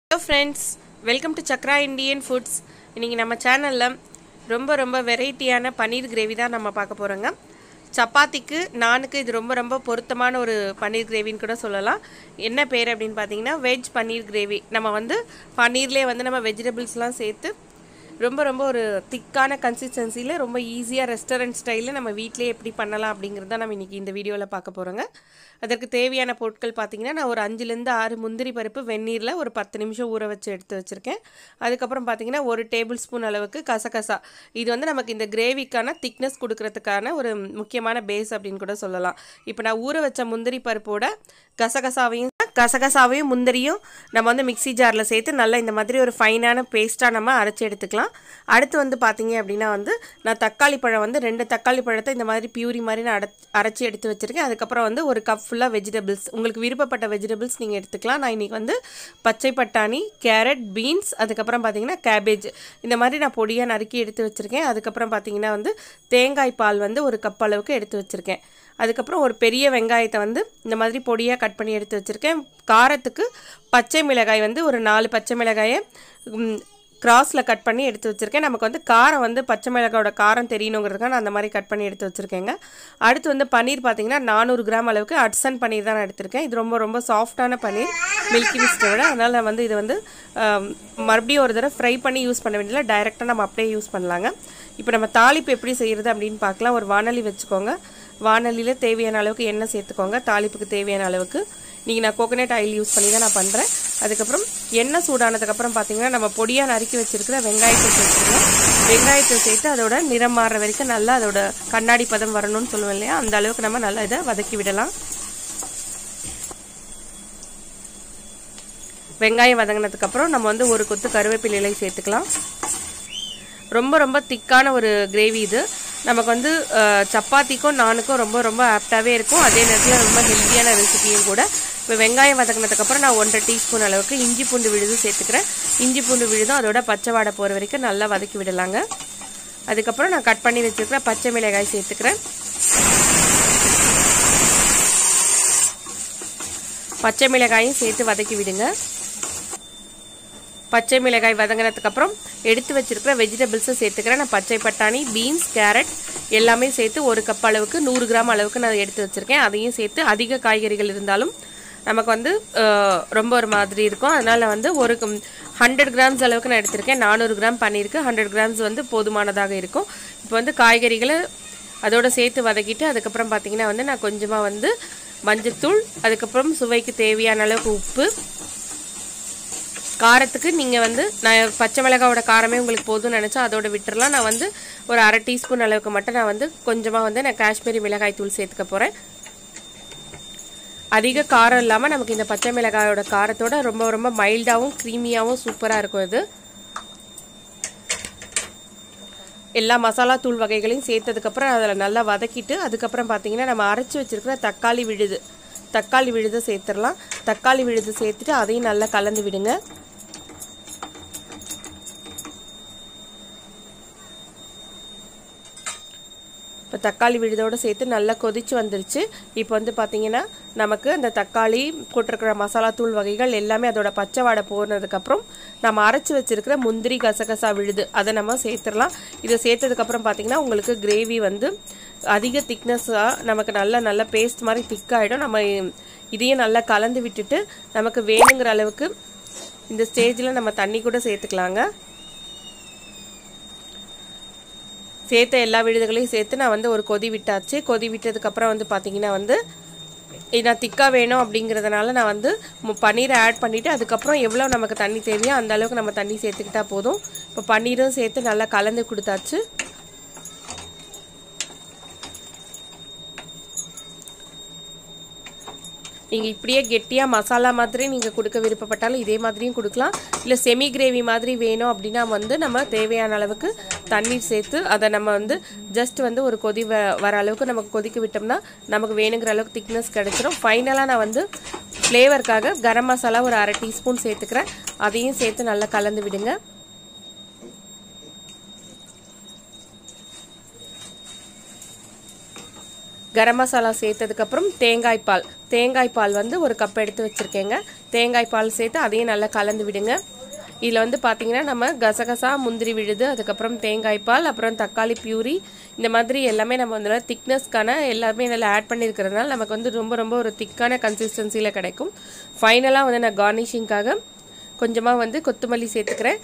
hello friends welcome to Chakra Indian foods இன்றைக்கி நம்ம சேனலில் ரொம்ப ரொம்ப வெரைட்டியான பன்னீர் கிரேவி தான் நம்ம பார்க்க போகிறோங்க சப்பாத்திக்கு நானுக்கு இது ரொம்ப ரொம்ப பொருத்தமான ஒரு பன்னீர் கிரேவின்னு கூட சொல்லலாம் என்ன பேர் அப்படின்னு பார்த்தீங்கன்னா வெஜ் பன்னீர் கிரேவி நம்ம வந்து பன்னீர்லேயே வந்து நம்ம வெஜிடபிள்ஸ்லாம் சேர்த்து ரொம்ப ரொம்ப ஒரு திக்கான கன்சிஸ்டன்சியில் ரொம்ப ஈஸியாக ரெஸ்டாரண்ட் ஸ்டைலில் நம்ம வீட்டிலே எப்படி பண்ணலாம் அப்படிங்கிறது தான் நம்ம இன்றைக்கி இந்த வீடியோவில் பார்க்க போகிறோங்க அதற்கு தேவையான பொருட்கள் பார்த்திங்கன்னா நான் ஒரு அஞ்சுலேருந்து ஆறு முந்திரி பருப்பு வெந்நீரில் ஒரு பத்து நிமிஷம் ஊற வச்சு எடுத்து வச்சுருக்கேன் அதுக்கப்புறம் பார்த்திங்கன்னா ஒரு டேபிள் ஸ்பூன் அளவுக்கு கசகசா இது வந்து நமக்கு இந்த கிரேவிக்கான திக்னஸ் கொடுக்கறதுக்கான ஒரு முக்கியமான பேஸ் அப்படின்னு கூட சொல்லலாம் இப்போ நான் ஊற வச்ச முந்திரி பருப்போட கசகசாவையும் கசகசாவையும் முந்திரியும் நம்ம வந்து மிக்ஸி ஜாரில் சேர்த்து நல்லா இந்த மாதிரி ஒரு ஃபைனான பேஸ்ட்டாக நம்ம அரைச்சி எடுத்துக்கலாம் அடுத்து வந்து பார்த்தீங்க அப்படின்னா வந்து நான் தக்காளி பழம் வந்து ரெண்டு தக்காளி பழத்தை இந்த மாதிரி பியூரி மாதிரி நான் அட அரைச்சி எடுத்து வச்சுருக்கேன் அதுக்கப்புறம் வந்து ஒரு கப் ஃபுல்லாக வெஜிடபிள்ஸ் உங்களுக்கு விருப்பப்பட்ட வெஜிடபிள்ஸ் நீங்கள் எடுத்துக்கலாம் நான் இன்றைக்கி வந்து பச்சை பட்டாணி கேரட் பீன்ஸ் அதுக்கப்புறம் பார்த்தீங்கன்னா கேபேஜ் இந்த மாதிரி நான் பொடியாக நறுக்கி எடுத்து வச்சுருக்கேன் அதுக்கப்புறம் பார்த்தீங்கன்னா வந்து தேங்காய் பால் வந்து ஒரு கப் அளவுக்கு எடுத்து வச்சுருக்கேன் அதுக்கப்புறம் ஒரு பெரிய வெங்காயத்தை வந்து இந்த மாதிரி பொடியாக கட் பண்ணி எடுத்து வச்சுருக்கேன் காரத்துக்கு பச்சை மிளகாய் வந்து ஒரு நாலு பச்சை மிளகாயை கிராஸில் கட் பண்ணி எடுத்து வச்சுருக்கேன் நமக்கு வந்து காரம் வந்து பச்சை மிளகாயோட காரம் தெரியணுங்கிறதுக்காக நான் அந்த மாதிரி கட் பண்ணி எடுத்து வச்சுருக்கேங்க அடுத்து வந்து பன்னீர் பார்த்தீங்கன்னா நானூறு கிராம் அளவுக்கு அட்சன் பன்னீர் தான் நான் எடுத்திருக்கேன் இது ரொம்ப ரொம்ப சாஃப்டான பன்னீர் மில்கி மிஸ்ட்டை விட அதனால் நான் வந்து இது வந்து ஆம், மறுபடியும் ஒரு தடவை ஃப்ரை பண்ணி யூஸ் பண்ண வேண்டியதில்லை டைரெக்டாக நம்ம அப்படியே யூஸ் பண்ணலாங்க இப்போ நம்ம தாளிப்பு எப்படி செய்கிறது அப்படின்னு பார்க்கலாம் ஒரு வானொலி வச்சுக்கோங்க வானொலியில் தேவையான அளவுக்கு எண்ணெய் சேர்த்துக்கோங்க தாளிப்புக்கு தேவையான அளவுக்கு நீங்கள் நான் கோகனட் ஆயில் யூஸ் பண்ணி தான் நான் பண்ணுறேன் அதுக்கப்புறம் எண்ணெய் சூடானதுக்கப்புறம் பார்த்தீங்கன்னா நம்ம பொடியாக நறுக்கி வச்சிருக்கிற வெங்காயத்தை சேர்த்துக்கலாம் வெங்காயத்தை சேர்த்து அதோட நிறம் மாறுற வரைக்கும் நல்லா அதோட கண்ணாடி பதம் வரணும்னு சொல்லுவோம் இல்லையா அந்த அளவுக்கு நம்ம நல்லா இதை வதக்கி விடலாம் வெங்காயம் வதங்கினதுக்கப்புறம் நம்ம வந்து ஒரு கொத்து கருவேப்பிலை சேர்த்துக்கலாம் ரொம்ப ரொம்ப திக்கான ஒரு கிரேவி இது நமக்கு வந்து அஹ், சப்பாத்திக்கும் நானுக்கும் ரொம்ப ரொம்ப ஆப்டாகவே இருக்கும் அதே நேரத்தில் ரொம்ப ஹெல்த்தியான ரெசிபியும் கூட இப்போ வெங்காயம் வதக்கினதுக்கப்புறம் நான் ஒன்றரை டீஸ்பூன் அளவுக்கு இஞ்சி பூண்டு விழுது சேர்த்துக்கிறேன் இஞ்சி பூண்டு விழுதும் அதோட பச்சை வாடை போகிற வரைக்கும் நல்லா வதக்கி விடலாங்க அதுக்கப்புறம் நான் கட் பண்ணி வச்சுருக்கிற பச்சை மிளகாய் சேர்த்துக்கிறேன் பச்சை மிளகாயும் சேர்த்து வதக்கி விடுங்க பச்சை மிளகாய் வதங்கினதுக்கு அப்புறம் எடுத்து வச்சிருக்கிற வெஜிடபிள்ஸை சேர்த்துக்கிறேன் நான் பச்சை பட்டாணி பீன்ஸ் கேரட் எல்லாமே சேர்த்து ஒரு கப் அளவுக்கு நூறு கிராம் அளவுக்கு நான் எடுத்து வச்சிருக்கேன் அதையும் சேர்த்து அதிக காய்கறிகள் இருந்தாலும் நமக்கு வந்து அஹ், ரொம்ப ஒரு மாதிரி இருக்கும் அதனால வந்து ஒரு ஹண்ட்ரட் கிராம்ஸ் அளவுக்கு நான் எடுத்திருக்கேன் நானூறு கிராம் பண்ணியிருக்கு ஹண்ட்ரட் கிராம்ஸ் வந்து போதுமானதாக இருக்கும் இப்போ வந்து காய்கறிகளை அதோட சேர்த்து வதக்கிட்டு அதுக்கப்புறம் பார்த்தீங்கன்னா வந்து நான் கொஞ்சமாக வந்து மஞ்சத்தூள் அதுக்கப்புறம் சுவைக்கு தேவையான அளவுக்கு உப்பு காரத்துக்கு நீங்கள் வந்து நான் பச்சை மிளகாவோட காரமே உங்களுக்கு போதும்னு நினச்சா அதோட விட்டுறலாம் நான் வந்து ஒரு அரை டீஸ்பூன் அளவுக்கு மட்டும் நான் வந்து கொஞ்சமாக வந்து நான் காஷ்மீரி மிளகாய் தூள் சேர்த்துக்க போகிறேன் அதிக காரம் இல்லாமல் நமக்கு இந்த பச்சை மிளகாயோட காரத்தோட ரொம்ப ரொம்ப மைல்டாகவும் க்ரீமியாகவும் சூப்பராக இருக்கும் இது எல்லா மசாலா தூள் வகைகளையும் சேர்த்ததுக்கப்புறம் அதில் நல்லா வதக்கிட்டு அதுக்கப்புறம் பார்த்தீங்கன்னா நம்ம அரைச்சி வச்சிருக்கிற தக்காளி விழுது தக்காளி விழுதை சேர்த்துடலாம் தக்காளி விழுது சேர்த்துட்டு அதையும் நல்லா கலந்து விடுங்க இப்போ தக்காளி விழுதோடு சேர்த்து நல்லா கொதிச்சு வந்துருச்சு இப்போ வந்து பார்த்தீங்கன்னா நமக்கு அந்த தக்காளி போட்டிருக்கிற மசாலா தூள் வகைகள் எல்லாமே அதோட பச்சை வாடை போனதுக்கப்புறம் நம்ம அரைச்சி வச்சிருக்கிற முந்திரி கசகசா விழுது அதை நம்ம சேர்த்துடலாம் இதை சேர்த்ததுக்கப்புறம் பார்த்தீங்கன்னா உங்களுக்கு கிரேவி வந்து அதிக திக்னஸ்ஸாக நமக்கு நல்ல நல்ல பேஸ்ட் மாதிரி திக்காகிடும் நம்ம இதையும் நல்லா கலந்து விட்டுட்டு நமக்கு வேணுங்கிற அளவுக்கு இந்த ஸ்டேஜில் நம்ம தண்ணி கூட சேர்த்துக்கலாங்க சேர்த்த எல்லா விழுதுகளையும் சேர்த்து நான் வந்து ஒரு கொதி விட்டாச்சு கொதி விட்டதுக்கப்புறம் வந்து பார்த்தீங்கன்னா வந்து இது நான் திக்காக வேணும் அப்படிங்கிறதுனால நான் வந்து மு- பன்னீரை ஆட் பண்ணிவிட்டு அதுக்கப்புறம் எவ்வளோ நமக்கு தண்ணி தேவையோ அந்த அளவுக்கு நம்ம தண்ணி சேர்த்துக்கிட்டா போதும் இப்போ பன்னீரும் சேர்த்து நல்லா கலந்து கொடுத்தாச்சு நீங்கள் இப்படியே கெட்டியாக மசாலா மாதிரி நீங்கள் கொடுக்க விருப்பப்பட்டாலும் இதே மாதிரியும் கொடுக்கலாம் இல்லை செமி கிரேவி மாதிரி வேணும் அப்படின்னா வந்து நம்ம தேவையான அளவுக்கு தண்ணீர் சேர்த்து அதை நம்ம வந்து ஜஸ்ட் வந்து ஒரு கொதி வ வர அளவுக்கு நமக்கு கொதிக்க விட்டோம்னா நமக்கு வேணுங்கிற அளவுக்கு திக்னஸ் கிடைச்சிரும் ஃபைனலாக நான் வந்து ஃப்ளேவருக்காக கரம் மசாலா ஒரு அரை டீஸ்பூன் சேர்த்துக்கிறேன் அதையும் சேர்த்து நல்லா கலந்து விடுங்க கரம் மசாலா சேர்த்ததுக்கப்புறம் தேங்காய் பால் தேங்காய் பால் வந்து ஒரு கப் எடுத்து வச்சுருக்கேங்க தேங்காய் பால் சேர்த்து அதையும் நல்லா கலந்து விடுங்க இதில் வந்து பார்த்தீங்கன்னா நம்ம கசகசா முந்திரி விழுது அதுக்கப்புறம் தேங்காய் பால் அப்புறம் தக்காளி பியூரி இந்த மாதிரி எல்லாமே நம்ம வந்து திக்னஸ்க்கான எல்லாமே இதில் ஆட் பண்ணியிருக்கிறதுனால நமக்கு வந்து ரொம்ப ரொம்ப ஒரு திக்கான கன்சிஸ்டன்சியில் கிடைக்கும் ஃபைனலாக வந்து நான் கார்னிஷிங்காக கொஞ்சமாக வந்து கொத்தமல்லி சேர்த்துக்கிறேன்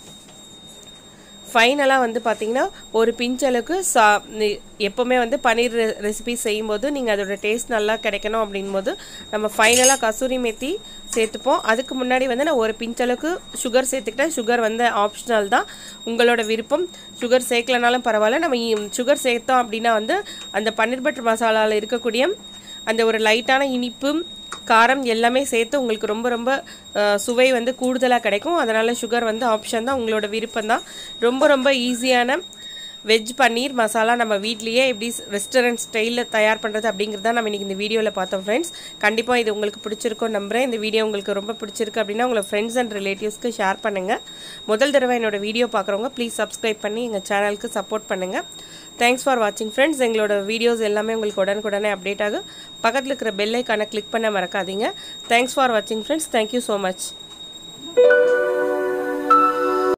ஃபைனலாக வந்து பார்த்தீங்கன்னா ஒரு பிஞ்ச் அளவுக்கு சா நி- எப்போவுமே வந்து பன்னீர் ரெ ரெசிபி செய்யும்போது நீங்கள் அதோட டேஸ்ட் நல்லா கிடைக்கணும் அப்படின்போது நம்ம ஃபைனலாக கசூரி மேத்தி சேர்த்துப்போம் அதுக்கு முன்னாடி வந்து நான் ஒரு பிஞ்ச் அளவுக்கு சுகர் சேர்த்துக்கிட்டேன் சுகர் வந்து ஆப்ஷனல் தான் உங்களோட விருப்பம் சுகர் சேர்க்கலனாலும் பரவாயில்ல நம்ம சுகர் சேர்த்தோம் அப்படின்னா வந்து அந்த பன்னீர் பட்டர் மசாலாவில் இருக்கக்கூடிய அந்த ஒரு லைட்டான இனிப்பு காரம் எல்லாமே சேர்த்து உங்களுக்கு ரொம்ப ரொம்ப அஹ், சுவை வந்து கூடுதலாக கிடைக்கும் அதனால் சுகர் வந்து ஆப்ஷன் தான் உங்களோட விருப்பம் தான் ரொம்ப ரொம்ப ஈஸியான வெஜ் பன்னீர் மசாலா நம்ம வீட்லேயே எப்படி ரெஸ்டாரண்ட் ஸ்டைலில் தயார் பண்ணுறது அப்படிங்கிறத நம்ம இன்றைக்கி இந்த வீடியோவில் பார்த்தோம் ஃப்ரெண்ட்ஸ் கண்டிப்பாக இது உங்களுக்கு பிடிச்சிருக்கும் நம்புறேன் இந்த வீடியோ உங்களுக்கு ரொம்ப பிடிச்சிருக்கு அப்படின்னா உங்களை ஃப்ரெண்ட்ஸ் அண்ட் ரிலேட்டிவ்ஸ்க்கு ஷேர் பண்ணுங்கள் முதல் தடவை என்னோட வீடியோ பார்க்குறவங்க ப்ளீஸ் சப்ஸ்கிரைப் பண்ணி எங்கள் சேனலுக்கு சப்போர்ட் பண்ணுங்கள் தேங்க்ஸ் ஃபார் வாட்சிங் ஃப்ரெண்ட்ஸ் எங்களோட வீடியோஸ் எல்லாமே உங்களுக்கு உடனுக்குடனே அப்டேட் ஆகும் பக்கத்தில் இருக்கிற பெல் ஐக்கானை கிளிக் பண்ண மறக்காதீங்க தேங்க்ஸ் ஃபார் வாட்சிங் ஃப்ரெண்ட்ஸ் தேங்க்யூ ஸோ மச்